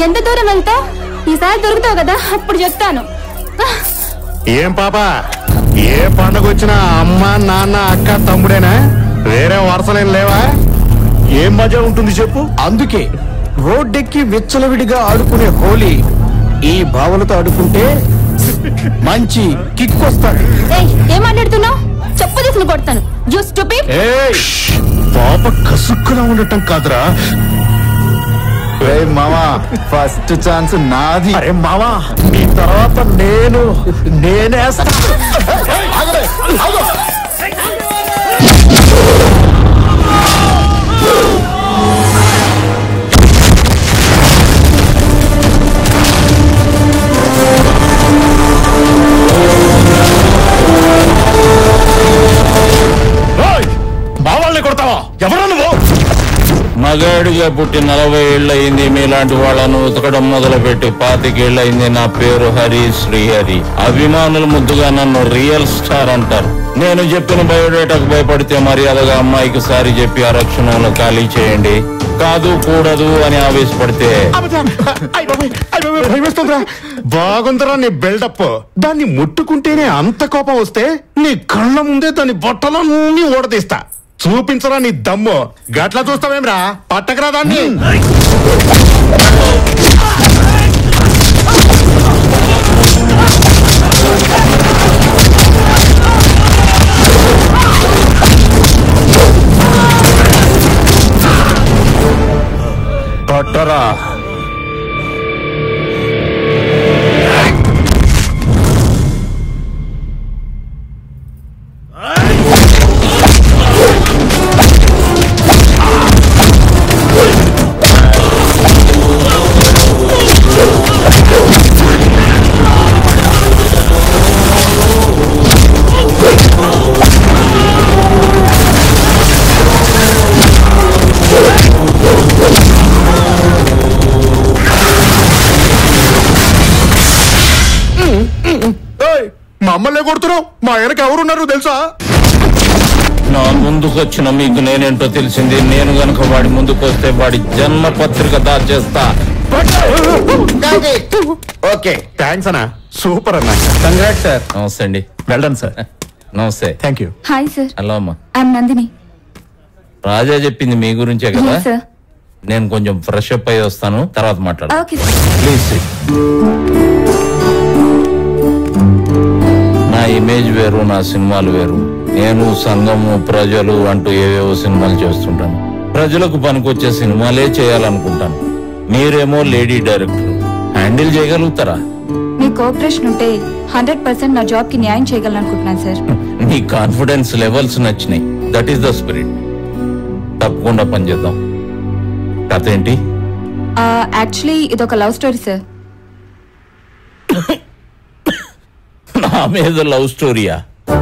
ఎంత దూరం వెళ్తావు ఈసారి దొరుకుతావు కదా అప్పుడు చెప్తాను ఏం పాప ఏ పండగ వచ్చినా అమ్మ నాన్న అక్క తమ్ముడేనా వేరే వరుసలేం లేవా ఏం మజా ఉంటుంది చెప్పు అందుకే రోడ్డెక్కి విచ్చలవిడిగా ఆడుకునే హోలీ ఈ భావనతో ఆడుకుంటే మంచి కిక్ వస్తాడు ఏయ్ ఏం మాట్లాడుతున్నావు చెప్పు తీసుకుని కొడతాను యూ స్టూపిడ్ ఏయ్ పాప కసుక్కులా ఉండటం కాదురా మామా ఫస్ట్ ఛాన్స్ నాది అరే మావా నీ తర్వాత నేను నేనేస్తా ఏయ్! మా వాళ్ళని కొడతావా ఎవరు నువ్వు మగాడిగా పుట్టి నలభై ఏళ్ళయింది మీలాంటి వాళ్ళను ఉతకడం మొదలుపెట్టి పాతికేళ్లయింది నా పేరు హరి శ్రీహరి అభిమానులు ముద్దుగా నన్ను రియల్ స్టార్ అంటారు నేను చెప్పిన బయోడేటాకు భయపడితే మర్యాదగా అమ్మాయికి సారి చెప్పి ఆ రక్షణలో ఖాళీ చేయండి కాదు కూడదు అని ఆవేశపడితే అయ్ బాబోయ్, అయ్ బాబోయ్, భయమేస్తుందిరా. బాగుందిరా నీ బిల్డప్ దాన్ని ముట్టుకుంటేనే అంత కోపం వస్తే నీ కళ్ళ ముందే దాని బట్టలన్నీ ఓడదీస్తా చూపించరా నీ దమ్ము గట్లా చూస్తావేమ్రా పట్టకరా దాన్ని కొట్టరా ఏయ్, మమ్మల్ని కొడుతున్నావు మా వెనక ఎవరున్నారు తెలుసా నా ముందుకొచ్చిన మీకు నేనేంటో తెలిసింది నేను గనుక వాడి ముందుకు వస్తే వాడి జన్మ పత్రిక దాచేస్తా ఓకే థ్యాంక్స్ అన్నా సూపర్ అన్నా కంగ్రాట్ సార్ నమస్తే అండి వెల్డన్ సార్ నమస్తే thank you hi sir hello అమ్మా ఐఎమ్ నందిని రాజా చెప్పింది మీ గురించే కదా సార్ నేను కొంచెం ఫ్రెష్ అప్ అయి వస్తాను తర్వాత మాట్లాడు ఓకే సార్ ప్లీజ్ నా ఇమేజ్ వేరు నా సినిమాలు వేరు నేను సంఘము ప్రజలు అంటూ ఏవేవో సినిమాలు చేస్తుంటాను ప్రజలకు పనికొచ్చే సినిమాలే చేయాలనుకుంటాను మీరేమో లేడీ డైరెక్టర్ హ్యాండిల్ చేయగలుగుతారా మీ కోఆపరేషన్ ఉంటే హండ్రెడ్ పర్సెంట్ నా జాబ్ కి న్యాయం చేయగలను అనుకుంటున్నాను సార్ నీ కాన్ఫిడెన్స్ లెవెల్స్ నచ్చినాయి దట్ ఈస్ ద స్పిరిట్ తప్పకుండా పనిచేద్దాం కథ ఏంటి యాక్చువల్లీ ఇది ఒక లవ్ స్టోరీ సార్ నా మీద లవ్ స్టోరీయా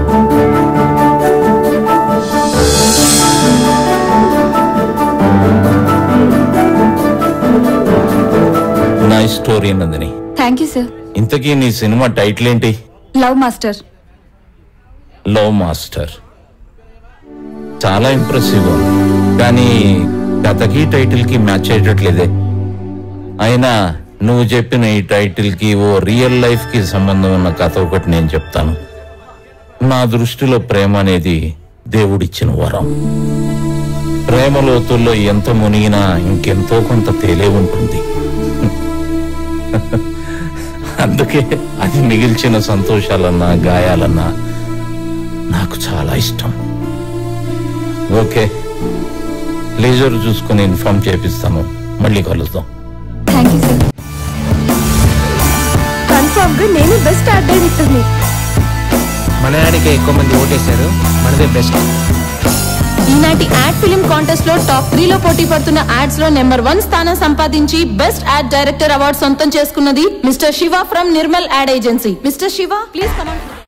నా story Nandini thank you sir ఇంతకీ నీ సినిమా టైటిల్ ఏంటి లవ్ మాస్టర్ లవ్ మాస్టర్ చాలా ఇంప్రెసివ్ కానీ కథకి టైటిల్ కి మ్యాచ్ అయ్యేటట్లేదే అయినా నువ్వు చెప్పిన ఈ టైటిల్ కి ఓ రియల్ లైఫ్ కి సంబంధం ఉన్న కథ ఒకటి నేను చెప్తాను నా దృష్టిలో ప్రేమ అనేది దేవుడిచ్చిన వరం ప్రేమ లోతుల్లో ఎంత మునిగినా ఇంకెంతో కొంత తేలే ఉంటుంది అందుకే అది మిగిల్చిన సంతోషాలన్నా గాయాలన్నా నాకు చాలా ఇష్టం ఓకే లేజర్ చూసుకుని ఇన్ఫార్మ్ చేపిస్తాను మళ్ళీ కలుద్దాం థ్యాంక్ యూ సార్ కన్ఫర్మ్ గా నేను బెస్ట్ ఆర్ట్ డైరెక్టర్ని మనయానికి ఎక్కువ మంది ఓటేశారు మనదే బెస్ట్ ఈనాటి యాడ్ ఫిలిం కాంటెస్ట్ లో టాప్ త్రీ లో పోటీ పడుతున్న యాడ్స్ లో నెంబర్ వన్ స్థానం సంపాదించి బెస్ట్ యాడ్ డైరెక్టర్ అవార్డు సొంతం చేసుకున్నది mister Shiva from Nirmal ad agency mister Shiva please command